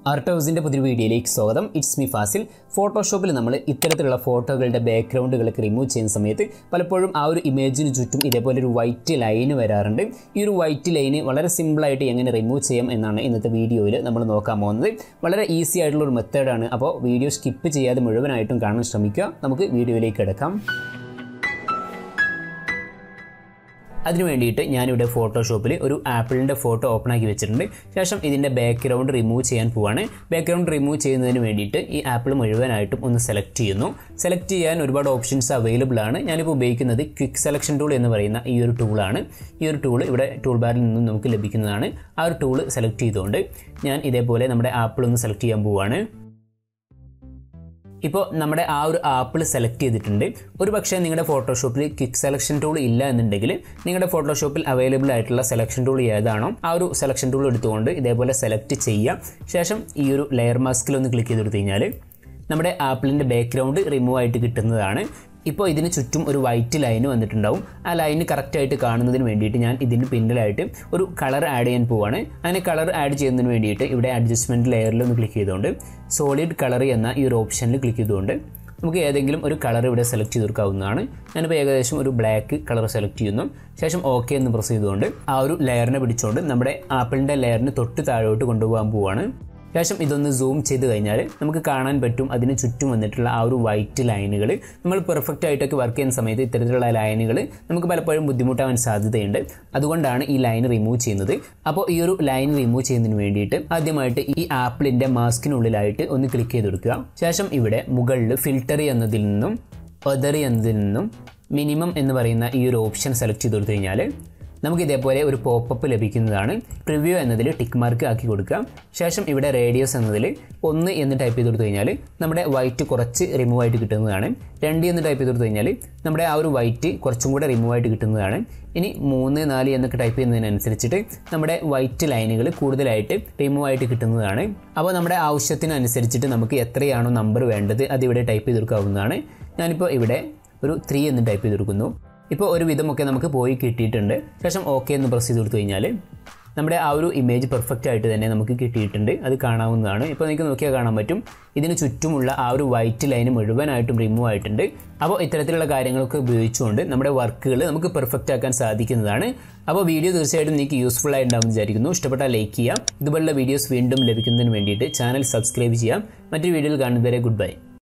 art ഹൗസിൻ്റെ പുതിയ വീഡിയോയിലേക്ക് സ്വാഗതം ഇറ്റ്സ് മീ ഫാസിൽ ഫോട്ടോഷോപ്പിൽ നമ്മൾ ഇത്തരത്തിലുള്ള ഫോട്ടോകളുടെ ബാക്ക്ഗ്രൗണ്ടുകളൊക്കെ റിമൂവ് ചെയ്യുന്ന സമയത്ത് പലപ്പോഴും ആ ഒരു ഇമേജിന് ചുറ്റും ഇതേപോലെ ഒരു വൈറ്റ് ലൈന് വരാറുണ്ട് ഈ ഒരു വൈറ്റ് ലൈന് വളരെ സിമ്പിളായിട്ട് എങ്ങനെ റിമൂവ് ചെയ്യാം എന്നാണ് ഇന്നത്തെ വീഡിയോയിൽ നമ്മൾ നോക്കാൻ പോകുന്നത് വളരെ ഈസി ആയിട്ടുള്ള ഒരു മെത്തേഡാണ് അപ്പോൾ വീഡിയോ സ്കിപ്പ് ചെയ്യാതെ മുഴുവനായിട്ടും കാണാൻ ശ്രമിക്കുക നമുക്ക് വീഡിയോയിലേക്ക് കിടക്കാം അതിന് വേണ്ടിയിട്ട് ഞാനിവിടെ ഫോട്ടോഷോപ്പിൽ ഒരു ആപ്പിളിൻ്റെ ഫോട്ടോ ഓപ്പൺ ആക്കി വെച്ചിട്ടുണ്ട് ശേഷം ഇതിൻ്റെ ബാക്ക്ഗ്രൗണ്ട് റിമൂവ് ചെയ്യാൻ പോവാണ് ബാക്ക്ഗ്രൗണ്ട് റിമൂവ് ചെയ്യുന്നതിന് വേണ്ടിയിട്ട് ഈ ആപ്പിൾ മുഴുവനായിട്ടും ഒന്ന് സെലക്ട് ചെയ്യുന്നു സെലക്ട് ചെയ്യാൻ ഒരുപാട് ഓപ്ഷൻസ് അവൈലബിൾ ആണ് ഞാനിപ്പോൾ ഉപയോഗിക്കുന്നത് ക്വിക്ക് സെലക്ഷൻ ടൂൾ എന്ന് പറയുന്ന ഈ ഒരു ടൂളാണ് ഈ ഒരു ടൂൾ ഇവിടെ ടൂൾ ബാറിൽ നിന്നും നമുക്ക് ലഭിക്കുന്നതാണ് ആ ഒരു ടൂൾ സെലക്ട് ചെയ്തുകൊണ്ട് ഞാൻ ഇതേപോലെ നമ്മുടെ ആപ്പിൾ ഒന്ന് സെലക്ട് ചെയ്യാൻ പോവാണ് ഇപ്പോൾ നമ്മുടെ ആ ഒരു ആപ്പിൾ സെലക്ട് ചെയ്തിട്ടുണ്ട് ഒരു പക്ഷേ നിങ്ങളുടെ ഫോട്ടോഷോപ്പിൽ ക്വിക്ക് സെലക്ഷൻ ടൂൾ ഇല്ല എന്നുണ്ടെങ്കിൽ നിങ്ങളുടെ ഫോട്ടോഷോപ്പിൽ അവൈലബിൾ ആയിട്ടുള്ള സെലക്ഷൻ ടൂൾ ഏതാണോ ആ ഒരു സെലക്ഷൻ ടൂൾ എടുത്തുകൊണ്ട് ഇതേപോലെ സെലക്ട് ചെയ്യാം ശേഷം ഈ ഒരു ലെയർ മാസ്കിൽ ഒന്ന് ക്ലിക്ക് ചെയ്ത് കൊടുത്തു കഴിഞ്ഞാൽ നമ്മുടെ ആപ്പിളിൻ്റെ ബാക്ക്ഗ്രൗണ്ട് റിമൂവ് ആയിട്ട് കിട്ടുന്നതാണ് ഇപ്പോൾ ഇതിന് ചുറ്റും ഒരു വൈറ്റ് ലൈന് വന്നിട്ടുണ്ടാവും ആ ലൈന് കറക്റ്റായിട്ട് കാണുന്നതിന് വേണ്ടിയിട്ട് ഞാൻ ഇതിന് പിന്നിലായിട്ട് ഒരു കളർ ആഡ് ചെയ്യാൻ പോവാണ് അങ്ങനെ കളർ ആഡ് ചെയ്യുന്നതിന് വേണ്ടിയിട്ട് ഇവിടെ അഡ്ജസ്റ്റ്മെൻറ്റ് ലെയറിൽ ഒന്ന് ക്ലിക്ക് ചെയ്തുകൊണ്ട് സോളിഡ് കളർ എന്ന ഈ ഒരു ഓപ്ഷനിൽ ക്ലിക്ക് ചെയ്തുകൊണ്ട് നമുക്ക് ഏതെങ്കിലും ഒരു കളർ ഇവിടെ സെലക്ട് ചെയ്ത് കൊടുക്കാവുന്നതാണ് ഞാനിപ്പോൾ ഏകദേശം ഒരു ബ്ലാക്ക് കളർ സെലക്ട് ചെയ്യുന്നു ശേഷം ഓക്കെ എന്ന് പ്രസ് ചെയ്തുകൊണ്ട് ആ ഒരു ലെയറിനെ പിടിച്ചുകൊണ്ട് നമ്മുടെ ആപ്പിളിൻ്റെ ലെയറിന് തൊട്ട് താഴോട്ട് കൊണ്ടുപോകാൻ പോവാണ് ശേഷം ഇതൊന്ന് സൂം ചെയ്ത് കഴിഞ്ഞാൽ നമുക്ക് കാണാൻ പറ്റും അതിന് ചുറ്റും വന്നിട്ടുള്ള ആ ഒരു വൈറ്റ് ലൈനുകൾ നമ്മൾ പെർഫെക്റ്റ് ആയിട്ടൊക്കെ വർക്ക് ചെയ്യുന്ന സമയത്ത് ഇത്തരത്തിലുള്ള ലൈനുകൾ നമുക്ക് പലപ്പോഴും ബുദ്ധിമുട്ടാവാൻ സാധ്യതയുണ്ട് അതുകൊണ്ടാണ് ഈ ലൈൻ റിമൂവ് ചെയ്യുന്നത് അപ്പോൾ ഈ ഒരു ലൈൻ റിമൂവ് ചെയ്യുന്നതിന് വേണ്ടിയിട്ട് ആദ്യമായിട്ട് ഈ ആപ്പിളിൻ്റെ മാസ്കിനുള്ളിലായിട്ട് ഒന്ന് ക്ലിക്ക് ചെയ്ത് കൊടുക്കുക ശേഷം ഇവിടെ മുകളിൽ ഫിൽട്ടർ എന്നതിൽ നിന്നും ഒതറി എന്നതിൽ നിന്നും മിനിമം എന്ന് പറയുന്ന ഈ ഒരു ഓപ്ഷൻ സെലക്ട് ചെയ്ത് കൊടുത്തു കഴിഞ്ഞാൽ നമുക്ക് ഇതേപോലെ ഒരു പോപ്പപ്പ് ലഭിക്കുന്നതാണ് പ്രിവ്യൂ എന്നതിൽ ടിക്ക് മാർക്ക് ആക്കി കൊടുക്കുക ശേഷം ഇവിടെ റേഡിയസ് എന്നതിൽ ഒന്ന് എന്ന് ടൈപ്പ് ചെയ്ത് കൊടുത്തു കഴിഞ്ഞാൽ നമ്മുടെ വൈറ്റ് കുറച്ച് റിമൂവ് ആയിട്ട് കിട്ടുന്നതാണ് രണ്ട് എന്ന് ടൈപ്പ് ചെയ്ത് കൊടുത്തു കഴിഞ്ഞാൽ നമ്മുടെ ആ ഒരു വൈറ്റ് കുറച്ചും കൂടെ റിമൂവ് ആയിട്ട് കിട്ടുന്നതാണ് ഇനി മൂന്ന് നാല് എന്നൊക്കെ ടൈപ്പ് ചെയ്യുന്നതിനനുസരിച്ചിട്ട് നമ്മുടെ വൈറ്റ് ലൈനുകൾ കൂടുതലായിട്ട് റിമൂവ് ആയിട്ട് കിട്ടുന്നതാണ് അപ്പോൾ നമ്മുടെ ആവശ്യത്തിനനുസരിച്ചിട്ട് നമുക്ക് എത്രയാണോ നമ്പർ വേണ്ടത് അത് ഇവിടെ ടൈപ്പ് ചെയ്ത് കൊടുക്കാവുന്നതാണ് ഞാനിപ്പോൾ ഇവിടെ ഒരു ത്രീ എന്ന് ടൈപ്പ് ചെയ്ത് കൊടുക്കുന്നു ഇപ്പോൾ ഒരു വിധമൊക്കെ നമുക്ക് പോയി കിട്ടിയിട്ടുണ്ട് ശേഷം ഓക്കെ എന്ന് പ്രസ് ചെയ്ത് കൊടുത്തു കഴിഞ്ഞാൽ നമ്മുടെ ആ ഒരു ഇമേജ് പെർഫെക്റ്റ് ആയിട്ട് തന്നെ നമുക്ക് കിട്ടിയിട്ടുണ്ട് അത് കാണാവുന്നതാണ് ഇപ്പോൾ നിങ്ങൾക്ക് നോക്കിയാൽ കാണാൻ പറ്റും ഇതിന് ചുറ്റുമുള്ള ആ ഒരു വൈറ്റ് ലൈന് മുഴുവനായിട്ടും റിമൂവ് ആയിട്ടുണ്ട് അപ്പോൾ ഇത്തരത്തിലുള്ള കാര്യങ്ങളൊക്കെ ഉപയോഗിച്ചുകൊണ്ട് നമ്മുടെ വർക്കുകൾ നമുക്ക് പെർഫെക്റ്റ് ആക്കാൻ സാധിക്കുന്നതാണ് അപ്പോൾ വീഡിയോ തീർച്ചയായിട്ടും നിങ്ങൾക്ക് യൂസ്ഫുൾ ആയിട്ടുണ്ടാകുമെന്ന് വിചാരിക്കുന്നു ഇഷ്ടപ്പെട്ടാൽ ലൈക്ക് ചെയ്യാം ഇതുപോലുള്ള വീഡിയോസ് വീണ്ടും ലഭിക്കുന്നതിന് വേണ്ടിയിട്ട് ചാനൽ സബ്സ്ക്രൈബ് ചെയ്യാം മറ്റൊരു വീഡിയോയിൽ കാണുന്നതുവരെ ഗുഡ് ബൈ